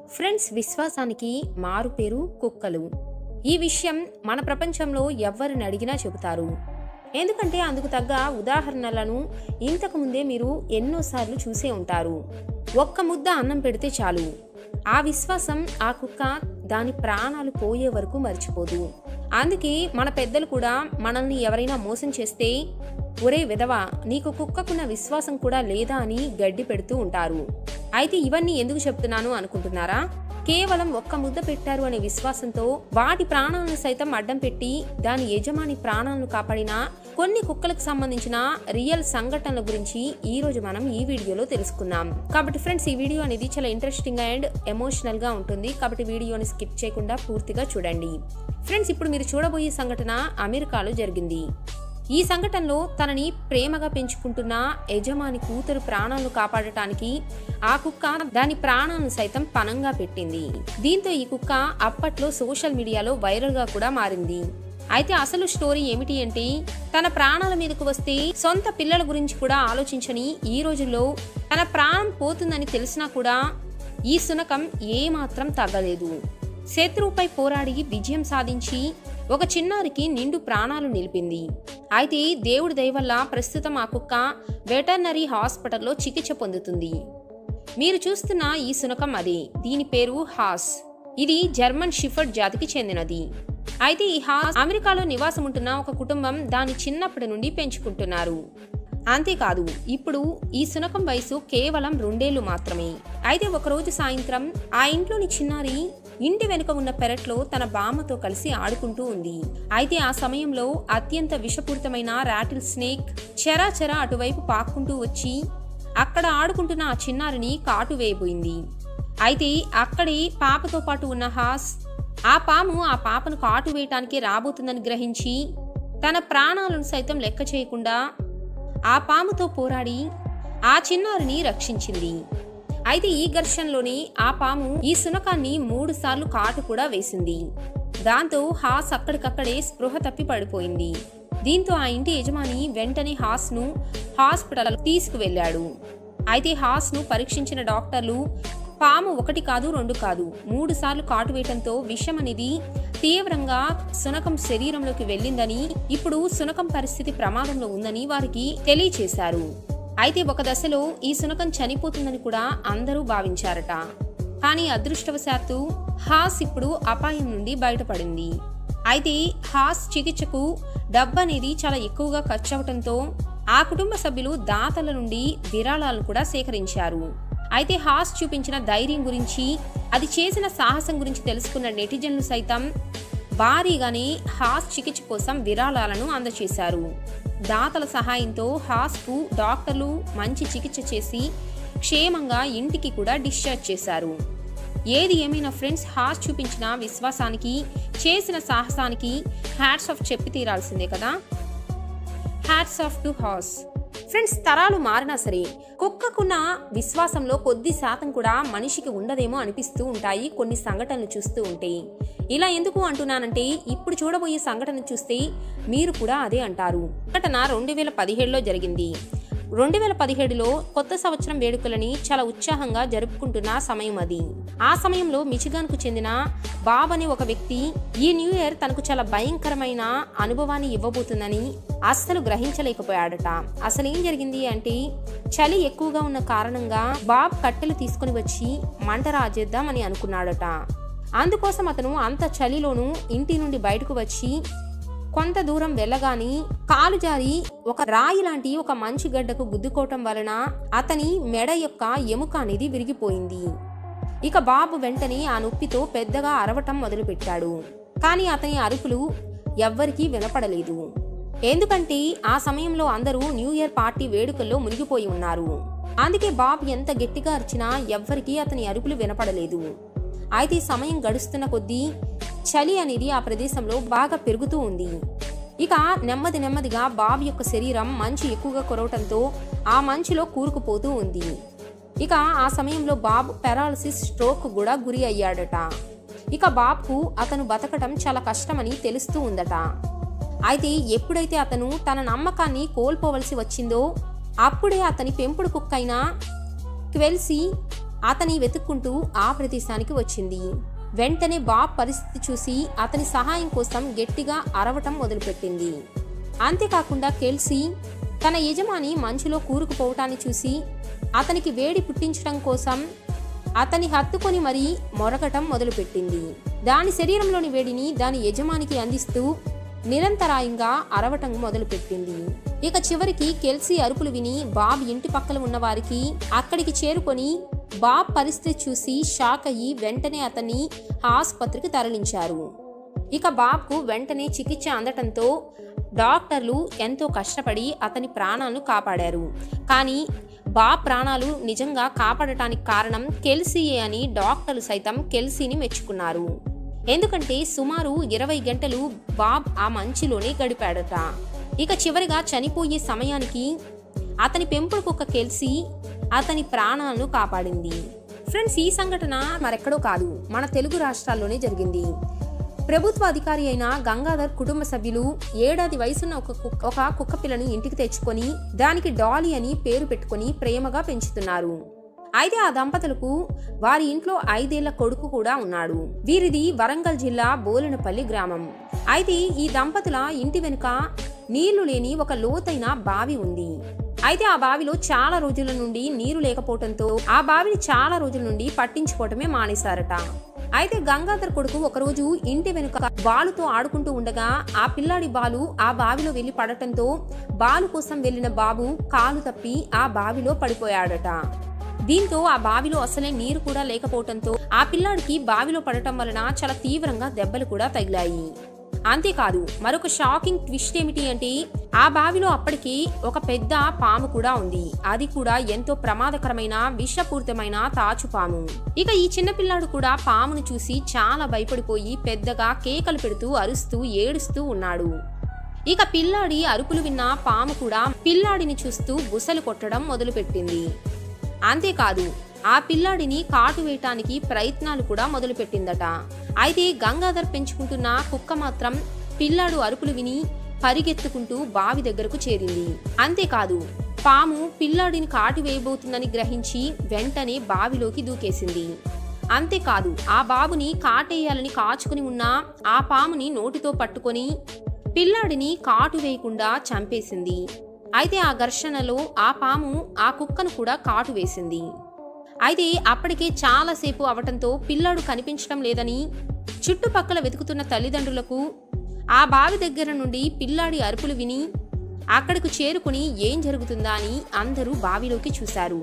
friends విశ్వాసానికి మారు పేరు కుక్కలు ఈ విషయం మన ప్రపంచంలో ఎవరిని అడిగినా చెబుతారు ఎందుకంటే అందుకు తగ్గ ఉదాహరణలను ఇంతకు ముందే మీరు ఎన్నోసార్లు చూసే ఉంటారు ఒక్క ముద్ద అన్నం పెడితే చాలు ఆ విశ్వాసం ఆ కుక్క దాని ప్రాణాలు పోయే వరకు మర్చిపోదు అందుకే మన పెద్దలు కూడా మనల్ని ఎవరైనా మోసం చేస్తే ఒరే విధవా నీకు కుక్కకున్న విశ్వాసం కూడా లేదా అని గడ్డి పెడుతూ ఉంటారు అయితే ఇవన్నీ ఎందుకు చెప్తున్నాను అనుకుంటున్నారా కేవలం ఒక్క ముద్ద పెట్టారు అనే విశ్వాసంతో వాటి ప్రాణాలను సైతం అడ్డం పెట్టి దాని యజమాని ప్రాణాలను కాపాడిన కొన్ని కుక్కలకు సంబంధించిన రియల్ సంఘటనల గురించి ఈ రోజు మనం ఈ వీడియోలో తెలుసుకుందాం కాబట్టి ఫ్రెండ్స్ ఈ వీడియో అనేది చాలా ఇంట్రెస్టింగ్ అండ్ ఎమోషనల్ గా ఉంటుంది కాబట్టి వీడియోని స్కిప్ చేయకుండా పూర్తిగా చూడండి ఫ్రెండ్స్ ఇప్పుడు మీరు చూడబోయే సంఘటన అమెరికాలో జరిగింది ఈ సంఘటనలో తనని ప్రేమగా పెంచుకుంటున్న యజమాని కూతురు ప్రాణాలను కాపాడటానికి ఆ కుక్క దాని ప్రాణాలను సైతం పనంగా పెట్టింది దీంతో ఈ కుక్క అప్పట్లో సోషల్ మీడియాలో వైరల్ గా కూడా మారింది అయితే అసలు స్టోరీ ఏమిటి అంటే తన ప్రాణాల మీదకు వస్తే సొంత పిల్లల గురించి కూడా ఆలోచించని ఈ రోజుల్లో తన ప్రాణం పోతుందని తెలిసినా కూడా ఈ శునకం ఏమాత్రం తగ్గలేదు శత్రువుపై పోరాడి విజయం సాధించి ఒక చిన్నారికి నిండు ప్రాణాలు నిలిపింది అయితే దేవుడి దయ వల్ల ప్రస్తుతం ఆ కుక్క వెటర్నరీ హాస్పిటల్లో చికిత్స పొందుతుంది మీరు చూస్తున్న ఈ శునకం అదే దీని పేరు హాస్ ఇది జర్మన్ షిఫర్డ్ జాతికి చెందినది అయితే ఈ హాస్ అమెరికాలో నివాసం ఉంటున్న ఒక కుటుంబం దాని చిన్నప్పటి నుండి పెంచుకుంటున్నారు అంతేకాదు ఇప్పుడు ఈ శునకం వయసు కేవలం రెండేళ్లు మాత్రమే అయితే ఒకరోజు సాయంత్రం ఆ ఇంట్లోని చిన్నారి ఇంటి వెనుక ఉన్న పెరట్లో తన బామ్మతో కలిసి ఆడుకుంటూ ఉంది అయితే ఆ సమయంలో అత్యంత విషపూరితమైన రాటిల్ స్నేక్ చెరా అటువైపు పాక్కుంటూ వచ్చి అక్కడ ఆడుకుంటున్న ఆ చిన్నారిని కాటు వేయబోయింది అయితే అక్కడే పాపతో పాటు ఉన్న హాస్ ఆ పాము ఆ పాపను కాటు వేయటానికి రాబోతుందని గ్రహించి తన ప్రాణాలను సైతం లెక్క చేయకుండా ఆ పాముతో పోరాడి ఆ చిన్నారిని రక్షించింది అయితే ఈ ఘర్షణలోనే ఆ పాము ఈ శునకాన్ని మూడు సార్లు కాటు కూడా వేసింది దాంతో హాస్ అక్కడికక్కడే స్పృహ తప్పి పడిపోయింది దీంతో ఆ ఇంటి యజమాని వెంటనే హాస్ను హాస్పిటల్ తీసుకువెళ్ళాడు అయితే హాస్ను పరీక్షించిన డాక్టర్లు పాము ఒకటి కాదు రెండు కాదు మూడు సార్లు కాటు వేయటంతో విషం అనేది తీవ్రంగా సునకం శరీరంలోకి వెళ్ళిందని ఇప్పుడు సునకం పరిస్థితి ప్రమాదంలో ఉందని వారికి తెలియచేశారు అయితే ఒక దశలో ఈ సునకం చనిపోతుందని కూడా అందరూ భావించారట కానీ అదృష్టవశాత్తు హాస్ ఇప్పుడు అపాయం నుండి బయటపడింది అయితే హాస్ చికిత్సకు డబ్బు అనేది చాలా ఎక్కువగా ఖర్చు అవటంతో ఆ కుటుంబ సభ్యులు దాతల నుండి విరాళాలను కూడా సేకరించారు అయితే హాస్ చూపించిన ధైర్యం గురించి అది చేసిన సాహసం గురించి తెలుసుకున్న నెటిజన్లు సైతం భారీగానే హాస్ చికిత్స కోసం విరాళాలను అందజేశారు దాతల సహాయంతో హాస్కు డాక్టర్లు మంచి చికిత్స చేసి క్షేమంగా ఇంటికి కూడా డిశ్చార్జ్ చేశారు ఏది ఏమైనా ఫ్రెండ్స్ హాస్ చూపించిన విశ్వాసానికి చేసిన సాహసానికి హ్యాట్స్ ఆఫ్ చెప్పి తీరాల్సిందే కదా హ్యాట్స్ ఆఫ్ టు హాస్ ఫ్రెండ్స్ తరాలు మారినా సరే కుక్కకున్న విశ్వాసంలో కొద్ది శాతం కూడా మనిషికి ఉండదేమో అనిపిస్తూ ఉంటాయి కొన్ని సంఘటనలు చూస్తూ ఉంటే ఇలా ఎందుకు అంటున్నానంటే ఇప్పుడు చూడబోయే సంఘటన చూస్తే మీరు కూడా అదే అంటారు సంఘటన రెండు వేల పదిహేడులో జరిగింది రెండు వేల పదిహేడులో కొత్త సంవత్సరం వేడుకలని చాలా ఉత్సాహంగా జరుపుకుంటున్న సమయం అది ఆ సమయంలో మిచిగాన్కు చెందిన బాబ్ అనే ఒక వ్యక్తి ఈ న్యూ ఇయర్ తనకు చాలా భయంకరమైన అనుభవాన్ని ఇవ్వబోతుందని అస్సలు గ్రహించలేకపోయాడట అసలు ఏం జరిగింది అంటే చలి ఎక్కువగా ఉన్న కారణంగా బాబ్ కట్టెలు తీసుకుని వచ్చి మంట రాజేద్దామని అనుకున్నాడట అందుకోసం అతను అంత చలిలోనూ ఇంటి నుండి బయటకు వచ్చి కొంత దూరం వెళ్ళగాని కాలు జారి ఒక రాయి లాంటి ఒక మంచి గడ్డకు గుద్దుకోవటం వలన అతని మెడ యొక్క ఎముక అనేది విరిగిపోయింది ఇక బాబు వెంటనే ఆ నొప్పితో పెద్దగా అరవటం మొదలుపెట్టాడు కానీ అతని అరుపులు ఎవ్వరికీ వినపడలేదు ఎందుకంటే ఆ సమయంలో అందరూ న్యూ ఇయర్ పార్టీ వేడుకల్లో మునిగిపోయి ఉన్నారు అందుకే బాబ్ ఎంత గట్టిగా అరిచినా ఎవ్వరికీ అతని అరుపులు వినపడలేదు అయితే సమయం గడుస్తున్న కొద్దీ చలి అనేది ఆ ప్రదేశంలో బాగా పెరుగుతూ ఉంది ఇక నెమ్మది నెమ్మదిగా బాబ్ యొక్క శరీరం మంచు ఎక్కువగా కొరవటంతో ఆ మంచులో కూరుకుపోతూ ఉంది ఇక ఆ సమయంలో బాబ్ పెరాలసిస్ స్ట్రోక్ కూడా గురి అయ్యాడట ఇక బాబ్కు అతను బతకటం చాలా కష్టమని తెలుస్తూ ఉందట అయితే ఎప్పుడైతే అతను తన నమ్మకాన్ని కోల్పోవలసి వచ్చిందో అప్పుడే అతని పెంపుడు కుక్కైన క్వెల్సీ అతని వెతుక్కుంటూ ఆ ప్రదేశానికి వచ్చింది వెంటనే బాబ్ పరిస్థితి చూసి అతని సహాయం కోసం గట్టిగా అరవటం మొదలుపెట్టింది అంతేకాకుండా కెల్సీ తన యజమాని మంచులో కూరుకుపోవటాన్ని చూసి అతనికి వేడి పుట్టించడం కోసం అతని హత్తుకొని మరీ మొరగటం మొదలుపెట్టింది దాని శరీరంలోని వేడిని దాని యజమానికి అందిస్తూ నిరంతరాయంగా అరవటం మొదలుపెట్టింది ఇక చివరికి కెల్సీ అరుపులు విని బాబ్ ఇంటి పక్కల ఉన్న వారికి అక్కడికి చేరుకొని బాబ్ పరిస్థితి చూసి షాక్ అయ్యి వెంటనే అతన్ని ఆసుపత్రికి తరలించారు ఇక బాబ్కు వెంటనే చికిత్స అందటంతో డాక్టర్లు ఎంతో కష్టపడి అతని ప్రాణాలను కాపాడారు కానీ బాబ్ ప్రాణాలు నిజంగా కాపాడటానికి కారణం కెల్సీయే అని డాక్టర్లు సైతం కెల్సీని మెచ్చుకున్నారు ఎందుకంటే సుమారు ఇరవై గంటలు బాబ్ ఆ మంచులోనే గడిపాడట ఇక చివరిగా చనిపోయే సమయానికి అతని పెంపుడు కుక్క కెల్సీ అతని ప్రాణాలను కాపాడింది ఫ్రెండ్స్ ఈ సంఘటన మరెక్కడో కాదు మన తెలుగు రాష్ట్రాల్లోనే జరిగింది ప్రభుత్వ అధికారి అయిన గంగాధర్ కుటుంబ సభ్యులు ఏడాది వయసున్న ఒక కుక్క ఒక కుక్క పిల్లను ఇంటికి తెచ్చుకొని దానికి డాలీ అని పేరు పెట్టుకొని ప్రేమగా పెంచుతున్నారు అయితే ఆ దంపతులకు వారి ఇంట్లో ఐదేళ్ల కొడుకు కూడా ఉన్నాడు వీరిది వరంగల్ జిల్లా బోలెనపల్లి గ్రామం అయితే ఈ దంపతుల ఇంటి వెనుక నీళ్లు లేని ఒక లోతైన బావి ఉంది అయితే ఆ బావిలో చాలా రోజుల నుండి నీరు లేకపోవడంతో ఆ బావిని చాలా రోజుల నుండి పట్టించుకోవటమే మానేశారట అయితే గంగాధర్ కొడుకు ఒకరోజు ఇంటి వెనుక బాలుతో ఆడుకుంటూ ఉండగా ఆ పిల్లాడి బాలు ఆ బావిలో వెళ్లి పడటంతో బాలు కోసం వెళ్లిన బాబు కాలు తప్పి ఆ బావిలో పడిపోయాడట దీంతో ఆ బావిలో అసలే నీరు కూడా లేకపోవడంతో ఆ పిల్లాడికి బావిలో పడటం వలన చాలా తీవ్రంగా దెబ్బలు కూడా తగిలాయి అంతేకాదు మరొక షాకింగ్ ట్విస్ట్ ఏమిటి అంటే ఆ బావిలో అప్పటికి ఒక పెద్ద పాము కూడా ఉంది అది కూడా ఎంతో ప్రమాదకరమైన విషపూరితమైన తాచుపాము ఇక ఈ చిన్నపిల్లాడు కూడా పామును చూసి చాలా భయపడిపోయి పెద్దగా కేకలు పెడుతూ అరుస్తూ ఏడుస్తూ ఉన్నాడు ఇక పిల్లాడి అరుపులు విన్న పాము కూడా పిల్లాడిని చూస్తూ బుసలు కొట్టడం మొదలుపెట్టింది అంతేకాదు ఆ పిల్లాడిని కాటు వేయటానికి ప్రయత్నాలు కూడా మొదలుపెట్టిందట అయితే గంగాధర్ పెంచుకుంటున్న కుక్క మాత్రం పిల్లాడు అరుపులు విని పరిగెత్తుకుంటూ బావి దగ్గరకు చేరింది అంతేకాదు పాము పిల్లాడిని కాటు వేయబోతుందని గ్రహించి వెంటనే బావిలోకి దూకేసింది అంతేకాదు ఆ బాబుని కాటేయాలని కాచుకుని ఉన్న ఆ పాముని నోటితో పట్టుకొని పిల్లాడిని కాటు వేయకుండా చంపేసింది అయితే ఆ ఘర్షణలో ఆ పాము ఆ కుక్కను కూడా కాటు వేసింది అయితే అప్పటికే చాలాసేపు అవటంతో పిల్లాడు కనిపించడం లేదని చుట్టుపక్కల వెతుకుతున్న తల్లిదండ్రులకు ఆ బావి దగ్గర నుండి పిల్లాడి అరుపులు విని అక్కడకు చేరుకుని ఏం జరుగుతుందా అని అందరూ బావిలోకి చూశారు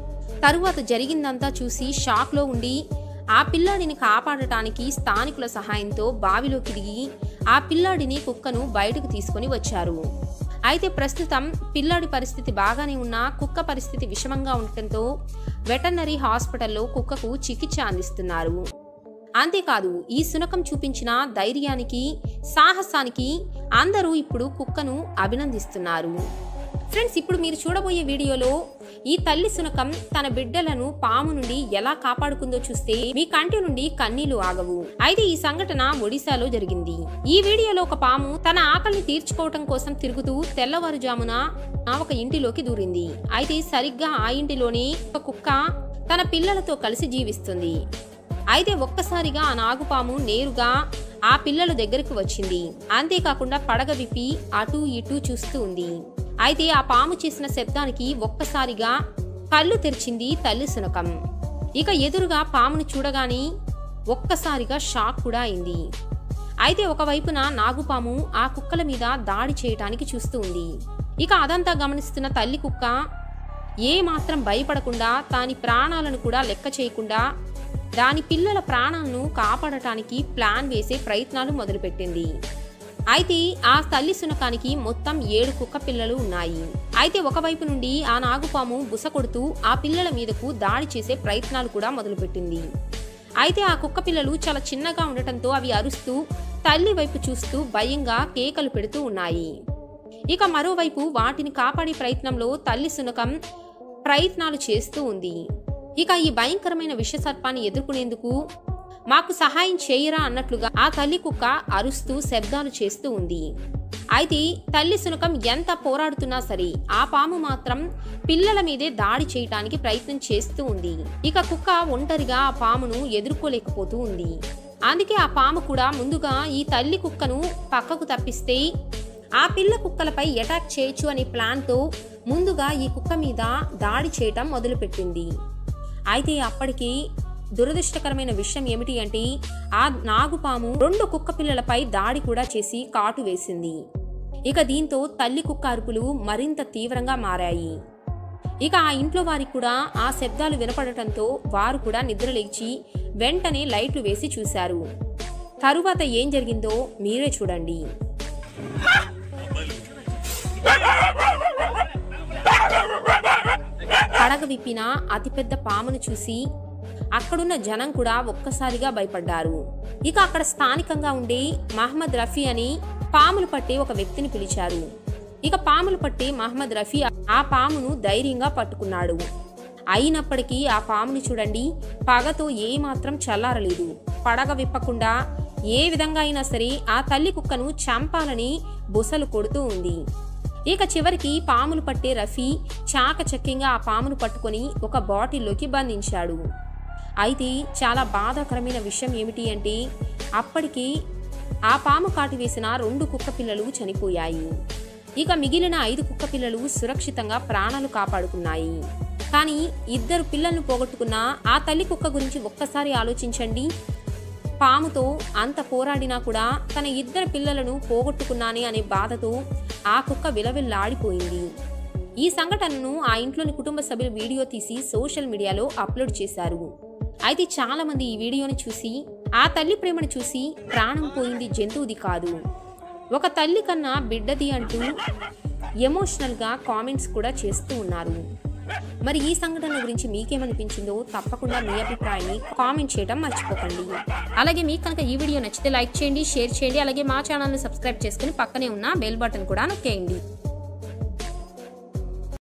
తరువాత జరిగిందంతా చూసి షాక్లో ఉండి ఆ పిల్లాడిని కాపాడటానికి స్థానికుల సహాయంతో బావిలోకి దిగి ఆ పిల్లాడిని కుక్కను బయటకు తీసుకొని వచ్చారు అయితే ప్రస్తుతం పిల్లాడి పరిస్థితి బాగానే ఉన్నా కుక్క పరిస్థితి విషమంగా ఉండటంతో వెటర్నరీ హాస్పిటల్లో కుక్కకు చికిత్స అందిస్తున్నారు అంతేకాదు ఈ శునకం చూపించిన ధైర్యానికి సాహసానికి అందరూ ఇప్పుడు కుక్కను అభినందిస్తున్నారు ఫ్రెండ్స్ ఇప్పుడు మీరు చూడబోయే వీడియోలో ఈ తల్లి శునకం తన బిడ్డలను పాము నుండి ఎలా కాపాడుకుందో చూస్తే మీ కంటి నుండి కన్నీళ్లు ఆగవు అయితే ఈ సంఘటన ఒడిశాలో జరిగింది ఈ వీడియోలో ఒక పాము తన ఆకలిని తీర్చుకోవటం కోసం తిరుగుతూ తెల్లవారుజామున ఒక ఇంటిలోకి దూరింది అయితే సరిగ్గా ఆ ఇంటిలోనే ఒక కుక్క తన పిల్లలతో కలిసి జీవిస్తుంది అయితే ఒక్కసారిగా ఆ నాగుపాము నేరుగా ఆ పిల్లల దగ్గరకు వచ్చింది అంతేకాకుండా పడగ విప్పి అటూ ఇటూ చూస్తూ ఉంది అయితే ఆ పాము చేసిన శబ్దానికి ఒక్కసారిగా కళ్ళు తెరిచింది తల్లి శునకం ఇక ఎదురుగా పామును చూడగానే ఒక్కసారిగా షాక్ కూడా అయింది అయితే ఒకవైపున నాగుపాము ఆ కుక్కల మీద దాడి చేయటానికి చూస్తూ ఉంది ఇక అదంతా గమనిస్తున్న తల్లి కుక్క ఏ మాత్రం భయపడకుండా దాని ప్రాణాలను కూడా లెక్క చేయకుండా దాని పిల్లల ప్రాణాలను కాపాడటానికి ప్లాన్ వేసే ప్రయత్నాలు మొదలుపెట్టింది అయితే ఆ తల్లి శునకానికి మొత్తం ఏడు కుక్క పిల్లలు ఉన్నాయి అయితే ఒకవైపు నుండి ఆ నాగుపాము బుస కొడుతూ ఆ పిల్లల మీదకు దాడి చేసే ప్రయత్నాలు కూడా మొదలుపెట్టింది అయితే ఆ కుక్క పిల్లలు చాలా చిన్నగా ఉండటంతో అవి అరుస్తూ తల్లి వైపు చూస్తూ భయంగా కేకలు పెడుతూ ఉన్నాయి ఇక మరోవైపు వాటిని కాపాడే ప్రయత్నంలో తల్లి శునకం ప్రయత్నాలు చేస్తూ ఉంది ఇక ఈ భయంకరమైన విషసర్పాన్ని ఎదుర్కొనేందుకు మాకు సహాయం చేయరా అన్నట్లుగా ఆ తల్లి కుక్క అరుస్తూ శబ్దాలు చేస్తూ ఉంది అయితే తల్లి శునకం ఎంత పోరాడుతున్నా సరే ఆ పాము మాత్రం పిల్లల మీదే దాడి చేయటానికి ప్రయత్నం చేస్తూ ఉంది ఇక కుక్క ఒంటరిగా ఆ పామును ఎదుర్కోలేకపోతూ ఉంది అందుకే ఆ పాము కూడా ముందుగా ఈ తల్లి కుక్కను పక్కకు తప్పిస్తే ఆ పిల్ల కుక్కలపై అటాక్ చేయొచ్చు అనే ప్లాన్తో ముందుగా ఈ కుక్క మీద దాడి చేయటం మొదలుపెట్టింది అయితే అప్పటికి దురదృష్టకరమైన విషయం ఏమిటి అంటే ఆ నాగుపాము రెండు కుక్క పిల్లలపై దాడి కూడా చేసి కాటు వేసింది ఇక దీంతో తల్లి కుక్క అరుపులు మరింత తీవ్రంగా మారాయి ఇక ఆ ఇంట్లో వారికి కూడా ఆ శబ్దాలు వినపడటంతో వారు కూడా నిద్రలేచి వెంటనే లైట్లు వేసి చూశారు తరువాత ఏం జరిగిందో మీరే చూడండి పడగ విప్పిన అతిపెద్ద పామును చూసి అక్కడున్న జనం కూడా ఒక్కసారిగా భయపడ్డారు ఇక అక్కడ స్థానికంగా ఉండే మహమ్మద్ రఫీ అని పాములు పట్టే ఒక వ్యక్తిని పిలిచారు ఇక పాములు పట్టే మహమ్మద్ రఫీ ఆ పామును ధైర్యంగా పట్టుకున్నాడు అయినప్పటికీ ఆ పాముని చూడండి పగతో ఏమాత్రం చల్లారలేదు పడగ విప్పకుండా ఏ విధంగా అయినా సరే ఆ తల్లి కుక్కను చంపాలని బుసలు కొడుతూ ఉంది ఇక చివరికి పాములు పట్టే రఫీ చాకచక్యంగా ఆ పామును పట్టుకొని ఒక బాటిల్లోకి బంధించాడు అయితే చాలా బాధాకరమైన విషయం ఏమిటి అంటే అప్పటికి ఆ పాము కాటు వేసిన రెండు కుక్క పిల్లలు చనిపోయాయి ఇక మిగిలిన ఐదు కుక్క పిల్లలు సురక్షితంగా ప్రాణాలు కాపాడుకున్నాయి కానీ ఇద్దరు పిల్లలను పోగొట్టుకున్న ఆ తల్లి కుక్క గురించి ఒక్కసారి ఆలోచించండి పాముతో అంత పోరాడినా కూడా తన ఇద్దరు పిల్లలను పోగొట్టుకున్నానే అనే బాధతో ఆ కుక్క విలవిల్లాడిపోయింది ఈ సంఘటనను ఆ ఇంట్లోని కుటుంబ సభ్యులు వీడియో తీసి సోషల్ మీడియాలో అప్లోడ్ చేశారు అయితే చాలా మంది ఈ వీడియోని చూసి ఆ తల్లి ప్రేమను చూసి ప్రాణం పోయింది జంతువుది కాదు ఒక తల్లి కన్నా బిడ్డది అంటూ ఎమోషనల్గా కామెంట్స్ కూడా చేస్తూ ఉన్నారు మరి ఈ సంఘటన గురించి మీకేమనిపించిందో తప్పకుండా మీ అభిప్రాయాన్ని కామెంట్ చేయడం మర్చిపోకండి అలాగే మీకు కనుక ఈ వీడియో నచ్చితే లైక్ చేయండి షేర్ చేయండి అలాగే మా ఛానల్ని సబ్స్క్రైబ్ చేసుకుని పక్కనే ఉన్న బెల్ బటన్ కూడా నొక్కేయండి